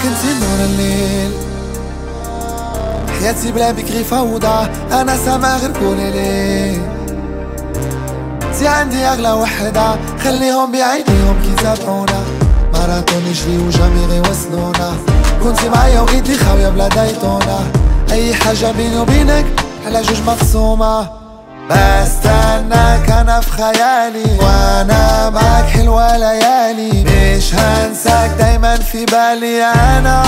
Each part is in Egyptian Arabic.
انتي نور الليل حياتي بلا بكري فوضى انا سما غير قولي لي انتي عندي اغلى وحدة خليهم بعينيهم كي تابعونا ماراثون نجري وجامي غيوصلونا كنتي معايا وقيتي خاوية بلا دايتونا اي حاجة بيني وبينك على جوج مقسومة بستناك انا في خيالي وانا معاك حلوة ليالي مش هنساك دايما في بالي انا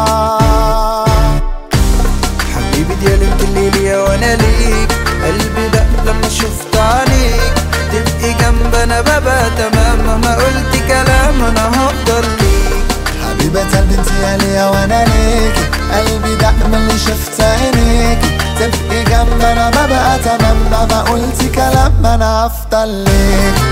حبيبي ديالي انت اللي ليا وانا ليك قلبي دق لما شفت عليك تبقي جنب انا ببقى تمام مهما قلت كلام انا هفضل ليك حبيبة قلبي انت يا ليا وانا ليكي قلبي دق من اللي شفت عينيكي تبقي جنب انا ما بقى تمام مهما قلتي كلام انا افضل ليكي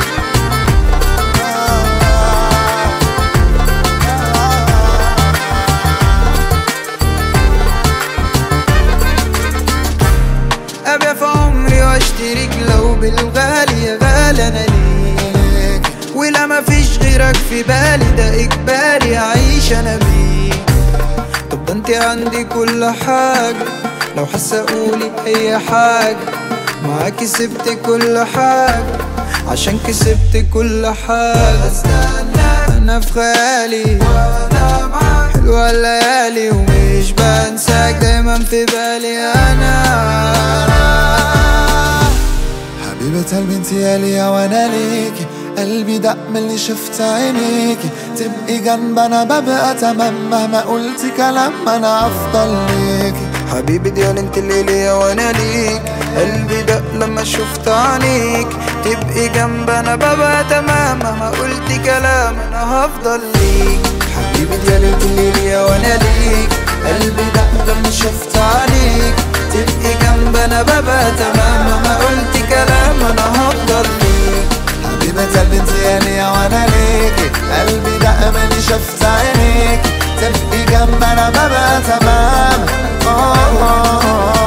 ابيع في عمري واشتريك لو بالغالي يا غالي انا ليك ولا ما فيش غيرك في بالي ده اجباري اعيش انا بيك طب ده انت عندي كل حاجة لو حاسة قولي اي حاجة معاكي سبت كل حاجة عشان كسبت كل حاجة انا في خيالي حلوة الليالي ومش بنساك دايما في بالي انا حبيبة قلبي انت يا ليا وانا ليكي قلبي دق من اللي شفت عينيكي تبقي جنب انا ببقى تمام مهما قلتي كلام انا افضل ليكي حبيبي ديال انت اللي ليا وانا ليك قلبي دق لما شفت عليك تبقي جنب انا ببقى تمام مهما قلت كلام انا هفضل ليك حبيبي ديال انت اللي ليا وانا ليك قلبي دق لما شفت عليك تبقي جنب انا ببقى تمام مهما قلت كلام انا هفضل ليك حبيبة قلبي انت يا ليا وانا ليكي قلبي دق من اللي شفت عينيكي تبقي جنب انا ببقى تمام أوه أوه أوه